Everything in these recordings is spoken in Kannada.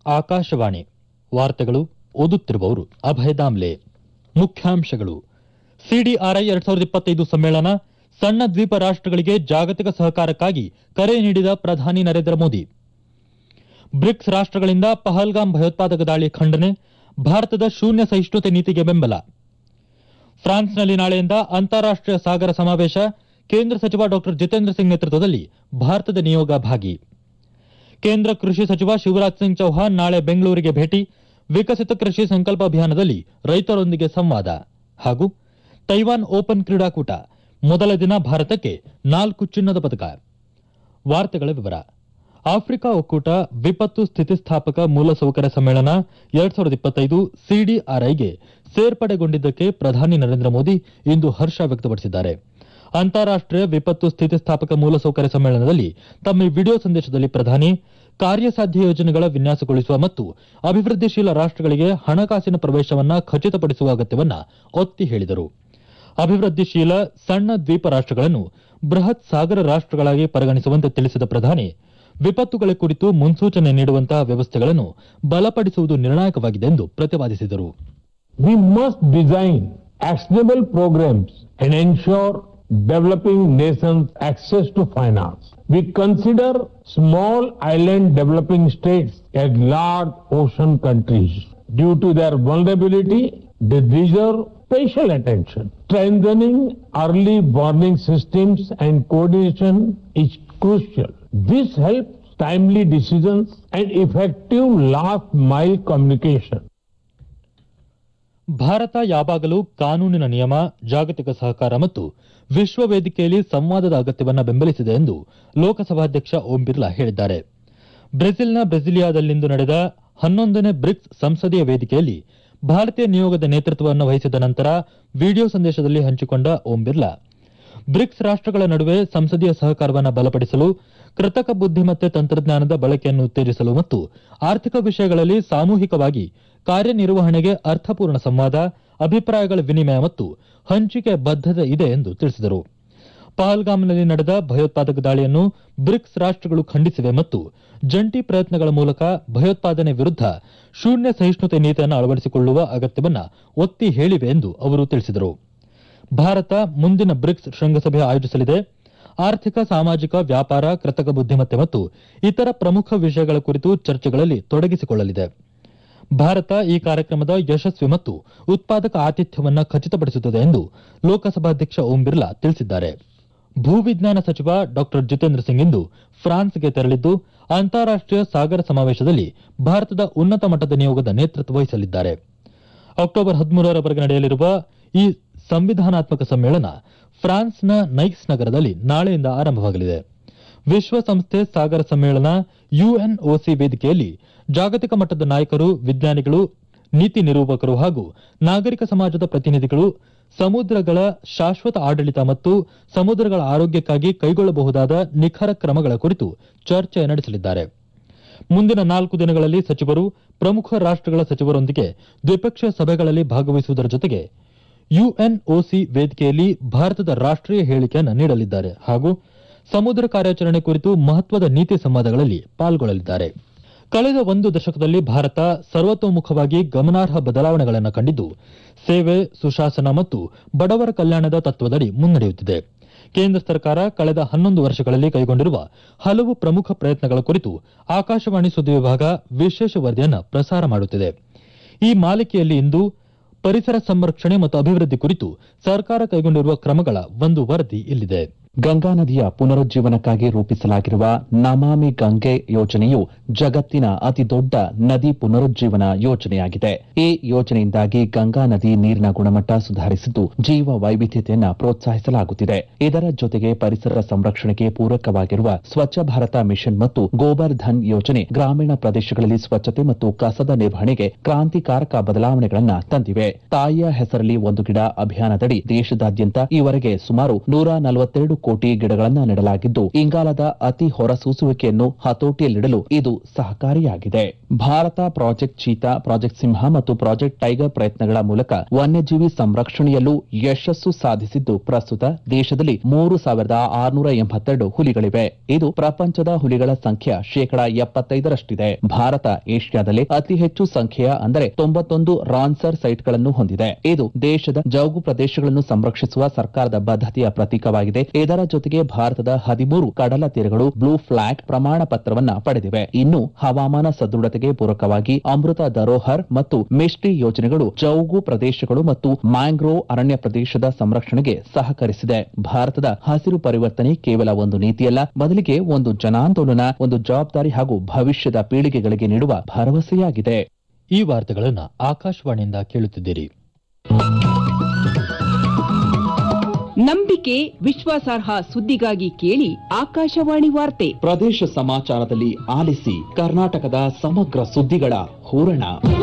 ಆಕಾಶವಾಣಿ ವಾರ್ತೆಗಳು ಓದುತ್ತಿರುವವರು ಅಭಯ ದಾಮ್ಲೆ ಮುಖ್ಯಾಂಶಗಳು ಸಿಡಿಆರ್ಐ ಎರಡ್ ಸಾವಿರದ ಇಪ್ಪತ್ತೈದು ಸಮ್ಮೇಳನ ಸಣ್ಣ ದ್ವೀಪ ರಾಷ್ಟಗಳಿಗೆ ಜಾಗತಿಕ ಸಹಕಾರಕ್ಕಾಗಿ ಕರೆ ನೀಡಿದ ಪ್ರಧಾನಿ ನರೇಂದ್ರ ಮೋದಿ ಬ್ರಿಕ್ಸ್ ರಾಷ್ಟಗಳಿಂದ ಪಹಲ್ಗಾಮ್ ಭಯೋತ್ಪಾದಕ ದಾಳಿ ಖಂಡನೆ ಭಾರತದ ಶೂನ್ಯ ಸಹಿಷ್ಣುತೆ ನೀತಿಗೆ ಬೆಂಬಲ ಫ್ರಾನ್ಸ್ನಲ್ಲಿ ನಾಳೆಯಿಂದ ಅಂತಾರಾಷ್ಟೀಯ ಸಾಗರ ಸಮಾವೇಶ ಕೇಂದ್ರ ಸಚಿವ ಡಾ ಜಿತೇಂದ್ರ ಸಿಂಗ್ ನೇತೃತ್ವದಲ್ಲಿ ಭಾರತದ ನಿಯೋಗ ಭಾಗಿ ಕೇಂದ್ರ ಕೃಷಿ ಸಚಿವ ಶಿವರಾಜ್ ಸಿಂಗ್ ಚೌಹಾಣ್ ನಾಳೆ ಬೆಂಗಳೂರಿಗೆ ಭೇಟಿ ವಿಕಸಿತ ಕೃಷಿ ಸಂಕಲ್ಪ ಅಭಿಯಾನದಲ್ಲಿ ರೈತರೊಂದಿಗೆ ಸಂವಾದ ಹಾಗೂ ತೈವಾನ್ ಓಪನ್ ಕ್ರೀಡಾಕೂಟ ಮೊದಲ ದಿನ ಭಾರತಕ್ಕೆ ನಾಲ್ಕು ಚಿನ್ನದ ಪದಕ ವಾರ್ತೆಗಳ ವಿವರ ಆಫ್ರಿಕಾ ಒಕ್ಕೂಟ ವಿಪತ್ತು ಸ್ಥಿತಿಸ್ಥಾಪಕ ಮೂಲಸೌಕರ್ಯ ಸಮ್ಮೇಳನ ಎರಡ್ ಸಾವಿರದ ಇಪ್ಪತ್ತೈದು ಸಿಡಿಆರ್ಐಗೆ ಸೇರ್ಪಡೆಗೊಂಡಿದ್ದಕ್ಕೆ ಪ್ರಧಾನಿ ನರೇಂದ್ರ ಮೋದಿ ಇಂದು ಹರ್ಷ ವ್ಯಕ್ತಪಡಿಸಿದ್ದಾರೆ ಅಂತಾರಾಷ್ಟೀಯ ವಿಪತ್ತು ಸ್ಥಿತಿಸ್ಥಾಪಕ ಮೂಲಸೌಕರ್ಯ ಸಮ್ಮೇಳನದಲ್ಲಿ ತಮ್ಮ ವಿಡಿಯೋ ಸಂದೇಶದಲ್ಲಿ ಪ್ರಧಾನಿ ಕಾರ್ಯಸಾಧ್ಯ ಯೋಜನೆಗಳ ವಿನ್ಯಾಸಗೊಳಿಸುವ ಮತ್ತು ಅಭಿವೃದ್ಧಿಶೀಲ ರಾಷ್ಟಗಳಿಗೆ ಹಣಕಾಸಿನ ಪ್ರವೇಶವನ್ನ ಖಚಿತಪಡಿಸುವ ಅಗತ್ಯವನ್ನ ಒತ್ತಿ ಹೇಳಿದರು ಅಭಿವೃದ್ಧಿಶೀಲ ಸಣ್ಣ ದ್ವೀಪ ರಾಷ್ಟಗಳನ್ನು ಬೃಹತ್ ಸಾಗರ ರಾಷ್ಟಗಳಾಗಿ ಪರಿಗಣಿಸುವಂತೆ ತಿಳಿಸಿದ ಪ್ರಧಾನಿ ವಿಪತ್ತುಗಳ ಕುರಿತು ಮುನ್ಸೂಚನೆ ನೀಡುವಂತಹ ವ್ಯವಸ್ಥೆಗಳನ್ನು ಬಲಪಡಿಸುವುದು ನಿರ್ಣಾಯಕವಾಗಿದೆ ಎಂದು ಪ್ರತಿಪಾದಿಸಿದರು We must design actionable programs and ensure developing nations access to finance. We consider small island developing states as large ocean countries. Due to their vulnerability, they deserve special attention. Strengthening early warning systems and coordination is crucial. This helps timely decisions and effective last mile communication. Bharat ಯಾವಾಗಲೂ ಕಾನೂನಿನ ನಿಯಮ ಜಾಗತಿಕ ಸಹಕಾರ ಮತ್ತು ವಿಶ್ವ ವೇದಿಕೆಯಲ್ಲಿ ಸಂವಾದದ ಅಗತ್ಯವನ್ನ ಬೆಂಬಲಿಸಿದೆ ಎಂದು ಲೋಕಸಭಾಧ್ಯಕ್ಷ ಓಂ ಬಿರ್ಲಾ ಹೇಳಿದ್ದಾರೆ ಬ್ರೆಜಿಲ್ನ ಬ್ರೆಸಿಲಿಯಾದಲ್ಲಿಂದು ನಡೆದ ಹನ್ನೊಂದನೇ ಬ್ರಿಕ್ಸ್ ಸಂಸದೀಯ ವೇದಿಕೆಯಲ್ಲಿ ಭಾರತೀಯ ನಿಯೋಗದ ನೇತೃತ್ವವನ್ನು ವಹಿಸಿದ ನಂತರ ವಿಡಿಯೋ ಸಂದೇಶದಲ್ಲಿ ಹಂಚಿಕೊಂಡ ಓಂ ಬಿರ್ಲಾ ಬ್ರಿಕ್ಸ್ ರಾಷ್ಟಗಳ ನಡುವೆ ಸಂಸದೀಯ ಸಹಕಾರವನ್ನು ಬಲಪಡಿಸಲು ಕೃತಕ ಬುದ್ದಿಮತ್ತೆ ತಂತ್ರಜ್ಞಾನದ ಬಳಕೆಯನ್ನು ಉತ್ತೇಜಿಸಲು ಮತ್ತು ಆರ್ಥಿಕ ವಿಷಯಗಳಲ್ಲಿ ಸಾಮೂಹಿಕವಾಗಿ ಕಾರ್ಯನಿರ್ವಹಣೆಗೆ ಅರ್ಥಪೂರ್ಣ ಸಂವಾದ ಅಭಿಪ್ರಾಯಗಳ ವಿನಿಮಯ ಮತ್ತು ಹಂಚಿಕೆ ಬದ್ಧತೆ ಇದೆ ಎಂದು ತಿಳಿಸಿದರು ಪಹಲ್ಗಾಮ್ನಲ್ಲಿ ನಡೆದ ಭಯೋತ್ಪಾದಕ ದಾಳಿಯನ್ನು ಬ್ರಿಕ್ಸ್ ರಾಷ್ಟಗಳು ಖಂಡಿಸಿವೆ ಮತ್ತು ಜಂಟಿ ಪ್ರಯತ್ನಗಳ ಮೂಲಕ ಭಯೋತ್ಪಾದನೆ ವಿರುದ್ಧ ಶೂನ್ಯ ಸಹಿಷ್ಣುತೆ ನೀತಿಯನ್ನು ಅಳವಡಿಸಿಕೊಳ್ಳುವ ಅಗತ್ಯವನ್ನ ಒತ್ತಿ ಹೇಳಿವೆ ಎಂದು ಅವರು ತಿಳಿಸಿದರು ಭಾರತ ಮುಂದಿನ ಬ್ರಿಕ್ಸ್ ಶೃಂಗಸಭೆ ಆಯೋಜಿಸಲಿದೆ ಆರ್ಥಿಕ ಸಾಮಾಜಿಕ ವ್ಯಾಪಾರ ಕೃತಕ ಬುದ್ದಿಮತ್ತೆ ಮತ್ತು ಇತರ ಪ್ರಮುಖ ವಿಷಯಗಳ ಕುರಿತು ಚರ್ಚೆಗಳಲ್ಲಿ ತೊಡಗಿಸಿಕೊಳ್ಳಲಿದೆ ಭಾರತ ಈ ಕಾರ್ಯಕ್ರಮದ ಯಶಸ್ವಿ ಮತ್ತು ಉತ್ಪಾದಕ ಆತಿಥ್ಯವನ್ನ ಖಚಿತಪಡಿಸುತ್ತದೆ ಎಂದು ಲೋಕಸಭಾಧ್ಯಕ್ಷ ಓಂ ಬಿರ್ಲಾ ತಿಳಿಸಿದ್ದಾರೆ ಭೂವಿಜ್ಞಾನ ಸಚಿವ ಡಾ ಜಿತೇಂದ್ರ ಸಿಂಗ್ ಇಂದು ಫ್ರಾನ್ಸ್ಗೆ ತೆರಳಿದ್ದು ಅಂತಾರಾಷ್ಟೀಯ ಸಾಗರ ಸಮಾವೇಶದಲ್ಲಿ ಭಾರತದ ಉನ್ನತ ಮಟ್ಟದ ನಿಯೋಗದ ನೇತೃತ್ವ ವಹಿಸಲಿದ್ದಾರೆ ಅಕ್ಟೋಬರ್ ಹದಿಮೂರರವರೆಗೆ ನಡೆಯಲಿರುವ ಈ ಸಂವಿಧಾನಾತ್ಮಕ ಸಮ್ಮೇಳನ ಫ್ರಾನ್ಸ್ನ ನೈಕ್ಸ್ ನಗರದಲ್ಲಿ ನಾಳೆಯಿಂದ ಆರಂಭವಾಗಲಿದೆ ವಿಶ್ವಸಂಸ್ಥೆ ಸಾಗರ ಸಮ್ಮೇಳನ ಯುಎನ್ಒಸಿ ವೇದಿಕೆಯಲ್ಲಿ ಜಾಗತಿಕ ಮಟ್ಟದ ನಾಯಕರು ವಿಜ್ಞಾನಿಗಳು ನೀತಿ ನಿರೂಪಕರು ಹಾಗೂ ನಾಗರಿಕ ಸಮಾಜದ ಪ್ರತಿನಿಧಿಗಳು ಸಮುದ್ರಗಳ ಶಾಶ್ವತ ಆಡಳಿತ ಮತ್ತು ಸಮುದ್ರಗಳ ಆರೋಗ್ಯಕ್ಕಾಗಿ ಕೈಗೊಳ್ಳಬಹುದಾದ ನಿಖರ ಕ್ರಮಗಳ ಕುರಿತು ಚರ್ಚೆ ನಡೆಸಲಿದ್ದಾರೆ ಮುಂದಿನ ನಾಲ್ಕು ದಿನಗಳಲ್ಲಿ ಸಚಿವರು ಪ್ರಮುಖ ರಾಷ್ಟಗಳ ಸಚಿವರೊಂದಿಗೆ ದ್ವಿಪಕ್ಷೀಯ ಸಭೆಗಳಲ್ಲಿ ಭಾಗವಹಿಸುವುದರ ಜೊತೆಗೆ ಯುಎನ್ಒಸಿ ವೇದಿಕೆಯಲ್ಲಿ ಭಾರತದ ರಾಷ್ಟೀಯ ಹೇಳಿಕೆಯನ್ನು ನೀಡಲಿದ್ದಾರೆ ಹಾಗೂ ಸಮುದ್ರ ಕಾರ್ಯಾಚರಣೆ ಕುರಿತು ಮಹತ್ವದ ನೀತಿ ಸಂವಾದಗಳಲ್ಲಿ ಪಾಲ್ಗೊಳ್ಳಲಿದ್ದಾರೆ ಕಳೆದ ಒಂದು ದಶಕದಲ್ಲಿ ಭಾರತ ಸರ್ವತೋಮುಖವಾಗಿ ಗಮನಾರ್ಹ ಬದಲಾವಣೆಗಳನ್ನು ಕಂಡಿದ್ದು ಸೇವೆ ಸುಶಾಸನ ಮತ್ತು ಬಡವರ ಕಲ್ಯಾಣದ ತತ್ವದಡಿ ಮುನ್ನಡೆಯುತ್ತಿದೆ ಕೇಂದ್ರ ಸರ್ಕಾರ ಕಳೆದ ಹನ್ನೊಂದು ವರ್ಷಗಳಲ್ಲಿ ಕೈಗೊಂಡಿರುವ ಹಲವು ಪ್ರಮುಖ ಪ್ರಯತ್ನಗಳ ಕುರಿತು ಆಕಾಶವಾಣಿ ಸುದ್ದಿ ವಿಭಾಗ ವಿಶೇಷ ವರದಿಯನ್ನು ಪ್ರಸಾರ ಮಾಡುತ್ತಿದೆ ಈ ಮಾಲಿಕೆಯಲ್ಲಿ ಇಂದು ಪರಿಸರ ಸಂರಕ್ಷಣೆ ಮತ್ತು ಅಭಿವೃದ್ಧಿ ಕುರಿತು ಸರ್ಕಾರ ಕೈಗೊಂಡಿರುವ ಕ್ರಮಗಳ ಒಂದು ವರದಿ ಇಲ್ಲಿದೆ ಗಂಗಾ ನದಿಯ ಪುನರುಜ್ಜೀವನಕ್ಕಾಗಿ ರೂಪಿಸಲಾಗಿರುವ ನಮಾಮಿ ಗಂಗೆ ಯೋಜನೆಯು ಜಗತ್ತಿನ ಅತಿದೊಡ್ಡ ನದಿ ಪುನರುಜ್ಜೀವನ ಯೋಜನೆಯಾಗಿದೆ ಈ ಯೋಜನೆಯಿಂದಾಗಿ ಗಂಗಾ ನದಿ ನೀರಿನ ಗುಣಮಟ್ಟ ಸುಧಾರಿಸಿದ್ದು ಜೀವ ವೈವಿಧ್ಯತೆಯನ್ನು ಪ್ರೋತ್ಸಾಹಿಸಲಾಗುತ್ತಿದೆ ಇದರ ಜೊತೆಗೆ ಪರಿಸರ ಸಂರಕ್ಷಣೆಗೆ ಪೂರಕವಾಗಿರುವ ಸ್ವಚ್ಛ ಭಾರತ ಮಿಷನ್ ಮತ್ತು ಗೋಬರ್ ಧನ್ ಯೋಜನೆ ಗ್ರಾಮೀಣ ಪ್ರದೇಶಗಳಲ್ಲಿ ಸ್ವಚ್ಛತೆ ಮತ್ತು ಕಸದ ನಿರ್ವಹಣೆಗೆ ಕ್ರಾಂತಿಕಾರಕ ಬದಲಾವಣೆಗಳನ್ನ ತಂದಿವೆ ತಾಯಿಯ ಹೆಸರಲ್ಲಿ ಒಂದು ಗಿಡ ಅಭಿಯಾನದಡಿ ದೇಶದಾದ್ಯಂತ ಈವರೆಗೆ ಸುಮಾರು ನೂರ ನಲವತ್ತೆರಡು ಕೋಟಿ ಗಿಡಗಳನ್ನು ನೆಡಲಾಗಿದ್ದು ಇಂಗಾಲದ ಅತಿ ಹೊರಸೂಸುವಿಕೆಯನ್ನು ಹತೋಟಿಯಲ್ಲಿಡಲು ಇದು ಸಹಕಾರಿಯಾಗಿದೆ ಭಾರತ ಪ್ರಾಜೆಕ್ಟ್ ಚೀತಾ ಪ್ರಾಜೆಕ್ಟ್ ಸಿಂಹ ಮತ್ತು ಪ್ರಾಜೆಕ್ಟ್ ಟೈಗರ್ ಪ್ರಯತ್ನಗಳ ಮೂಲಕ ವನ್ಯಜೀವಿ ಸಂರಕ್ಷಣೆಯಲ್ಲೂ ಯಶಸ್ಸು ಸಾಧಿಸಿದ್ದು ಪ್ರಸ್ತುತ ದೇಶದಲ್ಲಿ ಮೂರು ಸಾವಿರದ ಆರುನೂರ ಎಂಬತ್ತೆರಡು ಹುಲಿಗಳಿವೆ ಇದು ಪ್ರಪಂಚದ ಹುಲಿಗಳ ಸಂಖ್ಯೆ ಶೇಕಡಾ ಎಪ್ಪತ್ತೈದರಷ್ಟಿದೆ ಭಾರತ ಏಷ್ಯಾದಲ್ಲಿ ಅತಿ ಹೆಚ್ಚು ಸಂಖ್ಯೆಯ ಅಂದರೆ ತೊಂಬತ್ತೊಂದು ರಾನ್ಸರ್ ಸೈಟ್ಗಳನ್ನು ಹೊಂದಿದೆ ಇದು ದೇಶದ ಜೌಗು ಪ್ರದೇಶಗಳನ್ನು ಸಂರಕ್ಷಿಸುವ ಸರ್ಕಾರದ ಬದ್ಧತೆಯ ಪ್ರತೀಕವಾಗಿದೆ ಇದರ ಜೊತೆಗೆ ಭಾರತದ ಹದಿಮೂರು ಕಡಲ ತೀರಗಳು ಬ್ಲೂ ಫ್ಲಾಗ್ ಪ್ರಮಾಣ ಪತ್ರವನ್ನ ಪಡೆದಿವೆ ಇನ್ನು ಹವಾಮಾನ ಸದೃಢತೆಗೆ ಪೂರಕವಾಗಿ ಅಮೃತ ಧರೋಹರ್ ಮತ್ತು ಮಿಷ್ಟಿ ಯೋಜನೆಗಳು ಜೌಗು ಪ್ರದೇಶಗಳು ಮತ್ತು ಮ್ಯಾಂಗ್ರೋವ್ ಅರಣ್ಯ ಪ್ರದೇಶದ ಸಂರಕ್ಷಣೆಗೆ ಸಹಕರಿಸಿದೆ ಭಾರತದ ಹಸಿರು ಪರಿವರ್ತನೆ ಕೇವಲ ಒಂದು ನೀತಿಯಲ್ಲ ಬದಲಿಗೆ ಒಂದು ಜನಾಂದೋಲನ ಒಂದು ಜವಾಬ್ದಾರಿ ಹಾಗೂ ಭವಿಷ್ಯದ ಪೀಳಿಗೆಗಳಿಗೆ ನೀಡುವ ಭರವಸೆಯಾಗಿದೆ ಈ ವಾರ್ತೆಗಳನ್ನು ಆಕಾಶವಾಣಿಯಿಂದ ಕೇಳುತ್ತಿದ್ದೀರಿ ನಂಬಿಕೆ ವಿಶ್ವಾಸಾರ್ಹ ಸುದ್ದಿಗಾಗಿ ಕೇಳಿ ಆಕಾಶವಾಣಿ ವಾರ್ತೆ ಪ್ರದೇಶ ಸಮಾಚಾರದಲ್ಲಿ ಆಲಿಸಿ ಕರ್ನಾಟಕದ ಸಮಗ್ರ ಸುದ್ದಿಗಳ ಹೂರಣ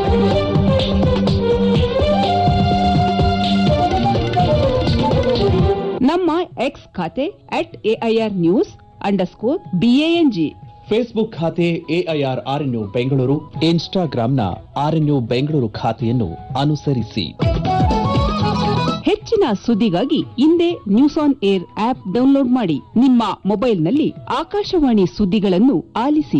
ನಮ್ಮ ಎಕ್ಸ್ ಖಾತೆ at AIR news underscore BANG Facebook ಖಾತೆ ಎಐಆರ್ ಆರ್ಎನ್ಯು ಬೆಂಗಳೂರು ಇನ್ಸ್ಟಾಗ್ರಾಂನ ಆರ್ಎನ್ಯು ಬೆಂಗಳೂರು ಖಾತೆಯನ್ನು ಅನುಸರಿಸಿ ಹೆಚ್ಚಿನ ಸುದ್ದಿಗಾಗಿ ಹಿಂದೆ news on AIR app download ಮಾಡಿ ನಿಮ್ಮ ಮೊಬೈಲ್ನಲ್ಲಿ ಆಕಾಶವಾಣಿ ಸುದ್ದಿಗಳನ್ನು ಆಲಿಸಿ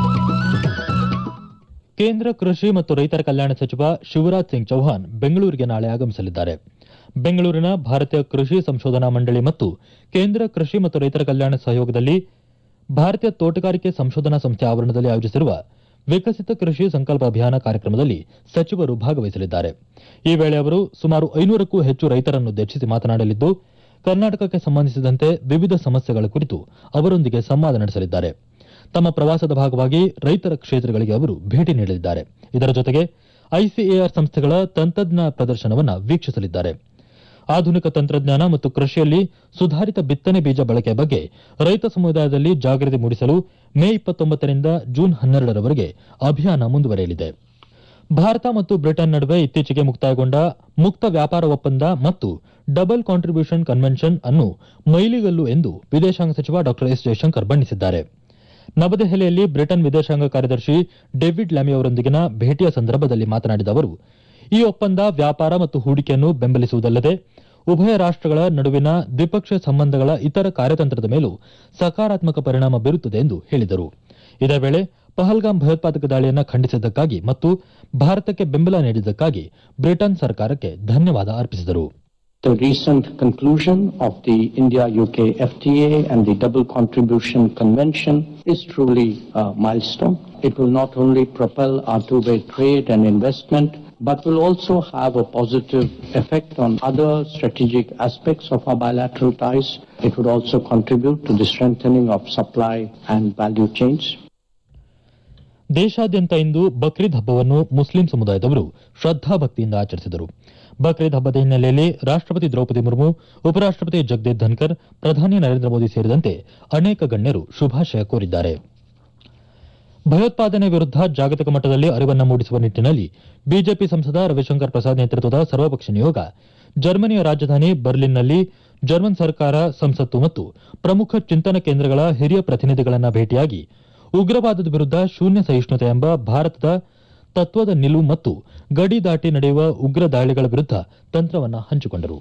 ಕೇಂದ್ರ ಕೃಷಿ ಮತ್ತು ರೈತರ ಕಲ್ಯಾಣ ಸಚಿವ ಶಿವರಾಜ್ ಸಿಂಗ್ ಚೌಹಾಣ್ ಬೆಂಗಳೂರಿಗೆ ನಾಳೆ ಆಗಮಿಸಲಿದ್ದಾರೆ ಬೆಂಗಳೂರಿನ ಭಾರತೀಯ ಕೃಷಿ ಸಂಶೋಧನಾ ಮಂಡಳಿ ಮತ್ತು ಕೇಂದ್ರ ಕೃಷಿ ಮತ್ತು ರೈತರ ಕಲ್ಯಾಣ ಸಹಯೋಗದಲ್ಲಿ ಭಾರತೀಯ ತೋಟಗಾರಿಕೆ ಸಂಶೋಧನಾ ಸಂಸ್ಥೆ ಆವರಣದಲ್ಲಿ ಆಯೋಜಿಸಿರುವ ವಿಕಸಿತ ಕೃಷಿ ಸಂಕಲ್ಪ ಅಭಿಯಾನ ಕಾರ್ಯಕ್ರಮದಲ್ಲಿ ಸಚಿವರು ಭಾಗವಹಿಸಲಿದ್ದಾರೆ ಈ ವೇಳೆ ಅವರು ಸುಮಾರು ಐನೂರಕ್ಕೂ ಹೆಚ್ಚು ರೈತರನ್ನುದ್ದೇಶಿಸಿ ಮಾತನಾಡಲಿದ್ದು ಕರ್ನಾಟಕಕ್ಕೆ ಸಂಬಂಧಿಸಿದಂತೆ ವಿವಿಧ ಸಮಸ್ಯೆಗಳ ಕುರಿತು ಅವರೊಂದಿಗೆ ಸಂವಾದ ನಡೆಸಲಿದ್ದಾರೆ ತಮ್ಮ ಪ್ರವಾಸದ ಭಾಗವಾಗಿ ರೈತರ ಕ್ಷೇತ್ರಗಳಿಗೆ ಅವರು ಭೇಟಿ ನೀಡಲಿದ್ದಾರೆ ಇದರ ಜೊತೆಗೆ ಐಸಿಎಆರ್ ಸಂಸ್ಥೆಗಳ ತಂತ್ರಜ್ಞಾನ ಪ್ರದರ್ಶನವನ್ನು ವೀಕ್ಷಿಸಲಿದ್ದಾರೆ ಆಧುನಿಕ ತಂತ್ರಜ್ಞಾನ ಮತ್ತು ಕೃಷಿಯಲ್ಲಿ ಸುಧಾರಿತ ಬಿತ್ತನೆ ಬೀಜ ಬಳಕೆ ಬಗ್ಗೆ ರೈತ ಸಮುದಾಯದಲ್ಲಿ ಜಾಗೃತಿ ಮೂಡಿಸಲು ಮೇ ಇಪ್ಪತ್ತೊಂಬತ್ತರಿಂದ ಜೂನ್ ಹನ್ನೆರಡರವರೆಗೆ ಅಭಿಯಾನ ಮುಂದುವರೆಯಲಿದೆ ಭಾರತ ಮತ್ತು ಬ್ರಿಟನ್ ನಡುವೆ ಇತ್ತೀಚೆಗೆ ಮುಕ್ತಾಯಗೊಂಡ ಮುಕ್ತ ವ್ಯಾಪಾರ ಒಪ್ಪಂದ ಮತ್ತು ಡಬಲ್ ಕಾಂಟ್ರಿಬ್ಯೂಷನ್ ಕನ್ವೆನ್ಷನ್ ಅನ್ನು ಮೈಲಿಗಲ್ಲು ಎಂದು ವಿದೇಶಾಂಗ ಸಚಿವ ಡಾ ಎಸ್ ಜಯಶಂಕರ್ ಬಣ್ಣಿಸಿದ್ದಾರೆ ನವದೆಹಲಿಯಲ್ಲಿ ಬ್ರಿಟನ್ ವಿದೇಶಾಂಗ ಕಾರ್ಯದರ್ಶಿ ಡೇವಿಡ್ ಲ್ಯಾಮಿ ಅವರೊಂದಿಗಿನ ಭೇಟಿಯ ಸಂದರ್ಭದಲ್ಲಿ ಮಾತನಾಡಿದ ಅವರು ಈ ಒಪ್ಪಂದ ವ್ಯಾಪಾರ ಮತ್ತು ಹೂಡಿಕೆಯನ್ನು ಬೆಂಬಲಿಸುವುದಲ್ಲದೆ ಉಭಯ ರಾಷ್ಟಗಳ ನಡುವಿನ ದ್ವಿಪಕ್ಷೀಯ ಸಂಬಂಧಗಳ ಇತರ ಕಾರ್ಯತಂತ್ರದ ಮೇಲೂ ಸಕಾರಾತ್ಮಕ ಪರಿಣಾಮ ಬೀರುತ್ತದೆ ಎಂದು ಹೇಳಿದರು ಇದೇ ವೇಳೆ ಪಹಲ್ಗಾಮ್ ಭಯೋತ್ಪಾದಕ ದಾಳಿಯನ್ನು ಖಂಡಿಸಿದ್ದಕ್ಕಾಗಿ ಮತ್ತು ಭಾರತಕ್ಕೆ ಬೆಂಬಲ ನೀಡಿದ್ದಕ್ಕಾಗಿ ಬ್ರಿಟನ್ ಸರ್ಕಾರಕ್ಕೆ ಧನ್ಯವಾದ ಅರ್ಪಿಸಿದರು The recent conclusion of the India-UK FTA and the Double Contribution Convention is truly a milestone. It will not only propel our two-way trade and investment, but will also have a positive effect on other strategic aspects of our bilateral ties. It would also contribute to the strengthening of supply and value chains. ದೇಶಾದ್ಯಂತ ಇಂದು ಬಕ್ರೀದ್ ಹಬ್ಬವನ್ನು ಮುಸ್ಲಿಂ ಸಮುದಾಯದವರು ಶ್ರದ್ಧಾಭಕ್ತಿಯಿಂದ ಆಚರಿಸಿದರು ಬಕ್ರೀದ್ ಹಬ್ಬದ ಹಿನ್ನೆಲೆಯಲ್ಲಿ ರಾಷ್ಟಪತಿ ದ್ರೌಪದಿ ಮುರ್ಮು ಉಪರಾಷ್ಟಪತಿ ಜಗದೀಪ್ ಧನ್ಕರ್ ಪ್ರಧಾನಿ ನರೇಂದ್ರ ಮೋದಿ ಸೇರಿದಂತೆ ಅನೇಕ ಗಣ್ಯರು ಶುಭಾಶಯ ಕೋರಿದ್ದಾರೆ ಭಯೋತ್ಪಾದನೆ ವಿರುದ್ಧ ಜಾಗತಿಕ ಮಟ್ಟದಲ್ಲಿ ಅರಿವನ್ನು ಮೂಡಿಸುವ ನಿಟ್ಟಿನಲ್ಲಿ ಬಿಜೆಪಿ ಸಂಸದ ರವಿಶಂಕರ್ ಪ್ರಸಾದ್ ನೇತೃತ್ವದ ಸರ್ವಪಕ್ಷ ನಿಯೋಗ ಜರ್ಮನಿಯ ರಾಜಧಾನಿ ಬರ್ಲಿನ್ನಲ್ಲಿ ಜರ್ಮನ್ ಸರ್ಕಾರ ಸಂಸತ್ತು ಮತ್ತು ಪ್ರಮುಖ ಚಿಂತನ ಕೇಂದ್ರಗಳ ಹಿರಿಯ ಪ್ರತಿನಿಧಿಗಳನ್ನ ಭೇಟಿಯಾಗಿ ಉಗ್ರವಾದದ ವಿರುದ್ಧ ಶೂನ್ಯ ಸಹಿಷ್ಣುತೆ ಎಂಬ ಭಾರತದ ತತ್ವದ ನಿಲುವು ಮತ್ತು ಗಡಿ ದಾಟಿ ನಡೆಯುವ ಉಗ್ರ ದಾಳಿಗಳ ವಿರುದ್ಧ ತಂತ್ರವನ್ನು ಹಂಚಿಕೊಂಡರು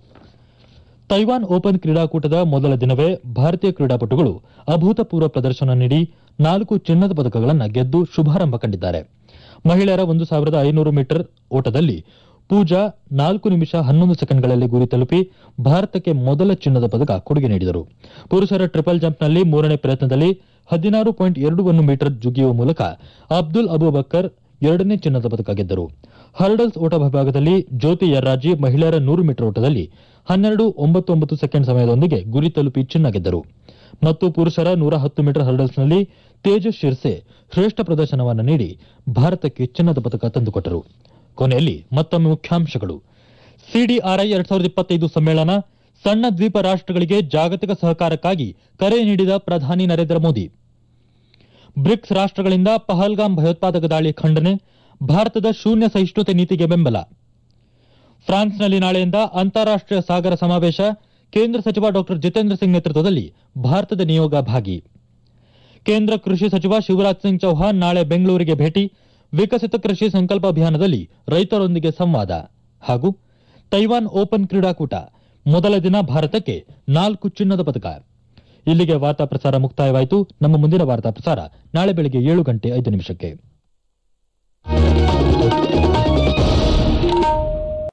ತೈವಾನ್ ಓಪನ್ ಕ್ರೀಡಾಕೂಟದ ಮೊದಲ ದಿನವೇ ಭಾರತೀಯ ಕ್ರೀಡಾಪಟುಗಳು ಅಭೂತಪೂರ್ವ ಪ್ರದರ್ಶನ ನೀಡಿ ನಾಲ್ಕು ಚಿನ್ನದ ಪದಕಗಳನ್ನು ಗೆದ್ದು ಶುಭಾರಂಭ ಕಂಡಿದ್ದಾರೆ ಮಹಿಳೆಯರ ಒಂದು ಸಾವಿರದ ಐನೂರು ಮೀಟರ್ ಓಟದಲ್ಲಿ ಪೂಜಾ ನಾಲ್ಕು ನಿಮಿಷ ಹನ್ನೊಂದು ಸೆಕೆಂಡ್ಗಳಲ್ಲಿ ಗುರಿ ತಲುಪಿ ಭಾರತಕ್ಕೆ ಮೊದಲ ಚಿನ್ನದ ಪದಕ ಕೊಡುಗೆ ನೀಡಿದರು ಪುರುಷರ ಟ್ರಿಪಲ್ ಜಂಪ್ನಲ್ಲಿ ಮೂರನೇ ಪ್ರಯತ್ನದಲ್ಲಿ ಹದಿನಾರು ಪಾಯಿಂಟ್ ಎರಡು ಒಂದು ಮೀಟರ್ ಜುಗಿಯುವ ಮೂಲಕ ಅಬ್ದುಲ್ ಅಬುಬಕ್ಕರ್ ಎರಡನೇ ಚಿನ್ನದ ಪದಕ ಗೆದ್ದರು ಹರ್ಡಲ್ಸ್ ಓಟ ವಿಭಾಗದಲ್ಲಿ ಜ್ಯೋತಿ ಯರ್ರಾಜಿ ಮಹಿಳೆಯರ ನೂರು ಮೀಟರ್ ಓಟದಲ್ಲಿ ಹನ್ನೆರಡು ಒಂಬತ್ತು ಒಂಬತ್ತು ಸೆಕೆಂಡ್ ಸಮಯದೊಂದಿಗೆ ಗುರಿ ತಲುಪಿ ಚಿನ್ನ ಗೆದ್ದರು ಮತ್ತು ಪುರುಷರ ನೂರ ಹತ್ತು ಮೀಟರ್ ಹರ್ಡಲ್ಸ್ನಲ್ಲಿ ತೇಜಸ್ ಶಿರ್ಸೆ ಶ್ರೇಷ್ಠ ಪ್ರದರ್ಶನವನ್ನು ನೀಡಿ ಭಾರತಕ್ಕೆ ಚಿನ್ನದ ಪದಕ ತಂದುಕೊಟ್ಟರು ಕೊನೆಯಲ್ಲಿ ಮತ್ತೊಮ್ಮೆ ಮುಖ್ಯಾಂಶಗಳು ಸಿಡಿಆರ್ಐ ಎರಡ್ ಸಾವಿರದ ಇಪ್ಪತ್ತೈದು ಸಮ್ಮೇಳನ ಸಣ್ಣ ದ್ವೀಪ ರಾಷ್ಟ್ರಗಳಿಗೆ ಜಾಗತಿಕ ಸಹಕಾರಕ್ಕಾಗಿ ಕರೆ ನೀಡಿದ ಪ್ರಧಾನಿ ನರೇಂದ್ರ ಮೋದಿ ಬ್ರಿಕ್ಸ್ ರಾಷ್ಟ್ರಗಳಿಂದ ಪಹಲ್ಗಾಮ್ ಭಯೋತ್ಪಾದಕ ದಾಳಿ ಖಂಡನೆ ಭಾರತದ ಶೂನ್ಯ ಸಹಿಷ್ಣುತೆ ನೀತಿಗೆ ಬೆಂಬಲ ಫ್ರಾನ್ಸ್ನಲ್ಲಿ ನಾಳೆಯಿಂದ ಅಂತಾರಾಷ್ಟೀಯ ಸಾಗರ ಸಮಾವೇಶ ಕೇಂದ್ರ ಸಚಿವ ಡಾಕ್ಟರ್ ಜಿತೇಂದ್ರ ಸಿಂಗ್ ನೇತೃತ್ವದಲ್ಲಿ ಭಾರತದ ನಿಯೋಗ ಭಾಗಿ ಕೇಂದ್ರ ಕೃಷಿ ಸಚಿವ ಶಿವರಾಜ್ ಸಿಂಗ್ ಚೌಹಾಣ್ ನಾಳೆ ಬೆಂಗಳೂರಿಗೆ ಭೇಟಿ ವಿಕಸಿತ ಕೃಷಿ ಸಂಕಲ್ಪ ಅಭಿಯಾನದಲ್ಲಿ ರೈತರೊಂದಿಗೆ ಸಂವಾದ ಹಾಗೂ ತೈವಾನ್ ಓಪನ್ ಕ್ರೀಡಾಕೂಟ ಮೊದಲ ದಿನ ಭಾರತಕ್ಕೆ ನಾಲ್ಕು ಚಿನ್ನದ ಪದಕ ಇಲ್ಲಿಗೆ ವಾರ್ತಾ ಪ್ರಸಾರ ಮುಕ್ತಾಯವಾಯಿತು ನಮ್ಮ ಮುಂದಿನ ವಾರ್ತಾ ಪ್ರಸಾರ ನಾಳೆ ಬೆಳಗ್ಗೆ ಏಳು ಗಂಟೆ ಐದು ನಿಮಿಷಕ್ಕೆ